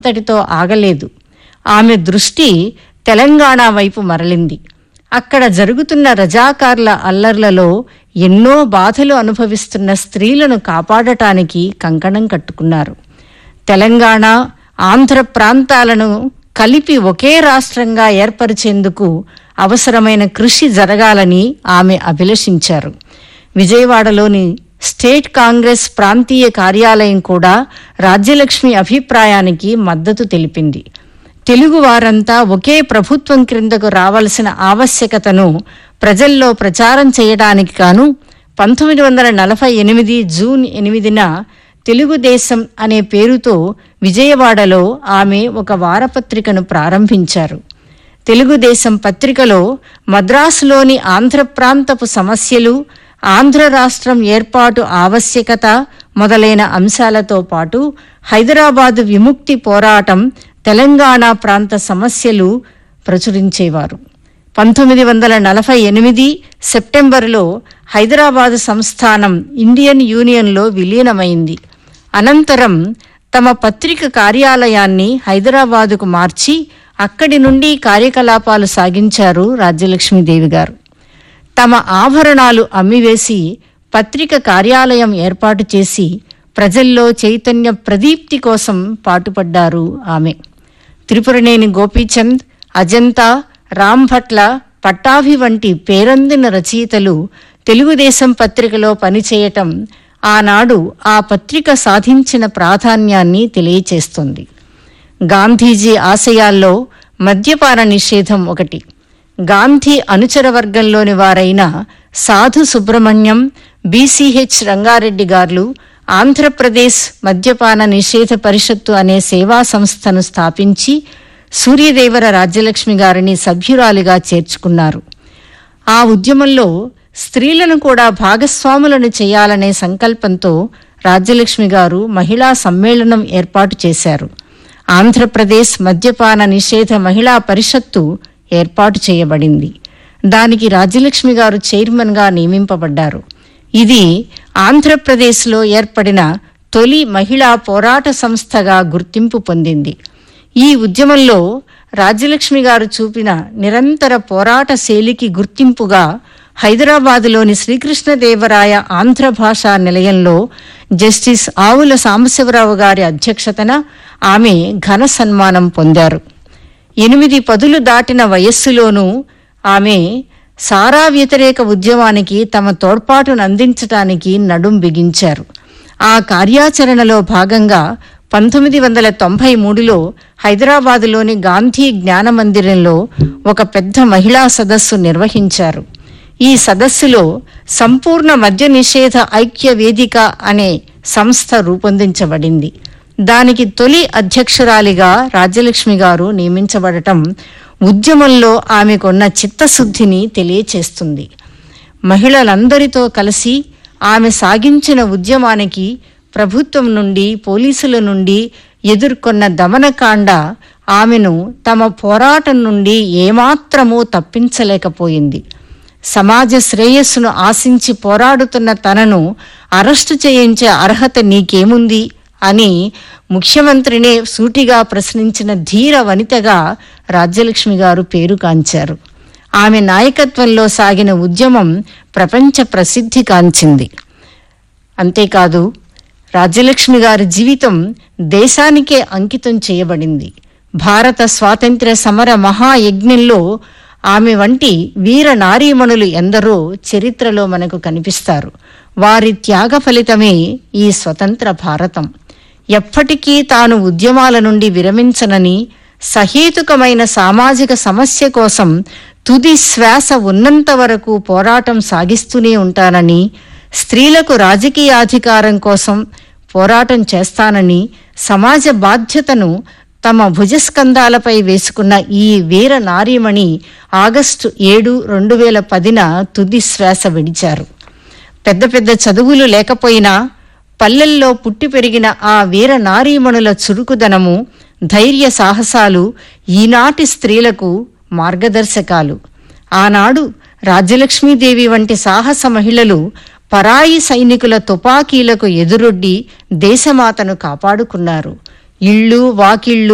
అంతటితో ఆగలేదు ఆమె దృష్టి తెలంగాణ వైపు మరలింది అక్కడ జరుగుతున్న రజాకార్ల అల్లర్లలో ఎన్నో బాధలు అనుభవిస్తున్న స్త్రీలను కాపాడటానికి కంకణం కట్టుకున్నారు తెలంగాణ ఆంధ్ర ప్రాంతాలను కలిపి ఒకే రాష్ట్రంగా ఏర్పరిచేందుకు అవసరమైన కృషి జరగాలని ఆమె అభిలషించారు విజయవాడలోని స్టేట్ కాంగ్రెస్ ప్రాంతీయ కార్యాలయం కూడా రాజ్యలక్ష్మి అభిప్రాయానికి మద్దతు తెలిపింది తెలుగు వారంతా ఒకే ప్రభుత్వం క్రిందకు రావాల్సిన ఆవశ్యకతను ప్రజల్లో ప్రచారం చేయడానికి గాను పంతొమ్మిది వందల నలభై ఎనిమిది జూన్ ఎనిమిదిన తెలుగుదేశం అనే పేరుతో విజయవాడలో ఆమె ఒక వారపత్రికను ప్రారంభించారు తెలుగుదేశం పత్రికలో మద్రాసులోని ఆంధ్ర ప్రాంతపు సమస్యలు ఆంధ్ర రాష్ట్రం ఏర్పాటు ఆవశ్యకత మొదలైన అంశాలతో పాటు హైదరాబాదు విముక్తి పోరాటం తెలంగాణ ప్రాంత సమస్యలు ప్రచురించేవారు పంతొమ్మిది వందల నలభై ఎనిమిది సెప్టెంబరులో హైదరాబాదు సంస్థానం ఇండియన్ యూనియన్లో విలీనమైంది అనంతరం తమ పత్రిక కార్యాలయాన్ని హైదరాబాదుకు మార్చి అక్కడి నుండి కార్యకలాపాలు సాగించారు రాజ్యలక్ష్మీదేవి గారు తమ ఆభరణాలు అమ్మివేసి పత్రిక కార్యాలయం ఏర్పాటు చేసి ప్రజల్లో చైతన్య ప్రదీప్తి కోసం పాటుపడ్డారు ఆమె త్రిపురనేని గోపీచంద్ అజంతా రాంభట్ల పట్టాభి వంటి పేరొందిన రచయితలు తెలుగుదేశం పత్రికలో పనిచేయటం ఆనాడు ఆ పత్రిక సాధించిన ప్రాధాన్యాన్ని తెలియచేస్తుంది గాంధీజీ ఆశయాల్లో మద్యపాన నిషేధం ఒకటి గాంధీ అనుచర వర్గంలోని వారైన సాధు సుబ్రహ్మణ్యం బీసీహెచ్ రంగారెడ్డి గారు ఆంధ్రప్రదేశ్ మద్యపాన నిషేధ పరిషత్తు అనే సేవా సంస్థను స్థాపించి సూర్యదేవర రాజ్యలక్ష్మి గారిని సభ్యురాలిగా చేర్చుకున్నారు ఆ ఉద్యమంలో స్త్రీలను కూడా భాగస్వాములను చేయాలనే సంకల్పంతో రాజ్యలక్ష్మి గారు మహిళా సమ్మేళనం ఏర్పాటు చేశారు ఆంధ్రప్రదేశ్ మద్యపాన నిషేధ మహిళా పరిషత్తు ఏర్పాటు చేయబడింది దానికి రాజ్యలక్ష్మి గారు చైర్మన్గా నియమింపబడ్డారు ఇది ఆంధ్రప్రదేశ్లో ఏర్పడిన తొలి మహిళా పోరాట సంస్థగా గుర్తింపు పొందింది ఈ ఉద్యమంలో రాజ్యలక్ష్మి గారు చూపిన నిరంతర పోరాట శైలికి గుర్తింపుగా హైదరాబాదులోని శ్రీకృష్ణదేవరాయ ఆంధ్ర భాషా నిలయంలో జస్టిస్ ఆవుల సాంబశివరావు గారి అధ్యక్షతన ఆమె ఘన సన్మానం పొందారు ఎనిమిది పదులు దాటిన వయస్సులోనూ ఆమె సారా వ్యతిరేక ఉద్యమానికి తమ తోడ్పాటును అందించటానికి నడుం బిగించారు ఆ కార్యాచరణలో భాగంగా పంతొమ్మిది వందల తొంభై మూడులో హైదరాబాదులోని గాంధీ జ్ఞాన మందిరంలో ఒక పెద్ద మహిళా సదస్సు నిర్వహించారు ఈ సదస్సులో సంపూర్ణ మద్య నిషేధ ఐక్య వేదిక అనే సంస్థ రూపొందించబడింది దానికి తొలి అధ్యక్షురాలిగా రాజ్యలక్ష్మి గారు నియమించబడటం ఉద్యమంలో ఆమెకున్న చిత్తశుద్ధిని తెలియచేస్తుంది మహిళలందరితో కలిసి ఆమె సాగించిన ఉద్యమానికి ప్రభుత్వం నుండి పోలీసుల నుండి ఎదుర్కొన్న దమనకాండ ఆమెను తమ పోరాటం నుండి ఏమాత్రమూ తప్పించలేకపోయింది సమాజ శ్రేయస్సును ఆశించి పోరాడుతున్న తనను అరెస్టు చేయించే అర్హత నీకేముంది అని ముఖ్యమంత్రినే సూటిగా ప్రశ్నించిన ధీర వనితగా రాజ్యలక్ష్మి గారు పేరుగాంచారు ఆమె నాయకత్వంలో సాగిన ఉద్యమం ప్రపంచ ప్రసిద్ధి కాంచింది అంతేకాదు రాజ్యలక్ష్మి గారి జీవితం దేశానికే అంకితం చేయబడింది భారత స్వాతంత్ర్య సమర మహాయజ్ఞంలో ఆమె వంటి వీర నారీమణులు ఎందరో చరిత్రలో మనకు కనిపిస్తారు వారి త్యాగ ఫలితమే ఈ స్వతంత్ర భారతం ఎప్పటికీ తాను ఉద్యమాల నుండి విరమించనని సహేతుకమైన సామాజిక సమస్య కోసం తుది శ్వాస ఉన్నంత వరకు పోరాటం సాగిస్తూనే ఉంటానని స్త్రీలకు రాజకీయాధికారం కోసం పోరాటం చేస్తానని సమాజ బాధ్యతను తమ భుజస్కంధాలపై వేసుకున్న ఈ వీర నారీమణి ఆగస్టు ఏడు రెండు వేల పదిన తుది శ్వాస విడిచారు పెద్ద పెద్ద చదువులు లేకపోయినా పల్లెల్లో పుట్టి పెరిగిన ఆ వీర నారీమణుల చురుకుదనము ధైర్య సాహసాలు ఈనాటి స్త్రీలకు మార్గదర్శకాలు ఆనాడు రాజ్యలక్ష్మీదేవి వంటి సాహస మహిళలు పరాయి సైనికుల తుపాకీలకు ఎదురొడ్డి దేశమాతను కాపాడుకున్నారు ఇళ్ళు వాకిళ్ళు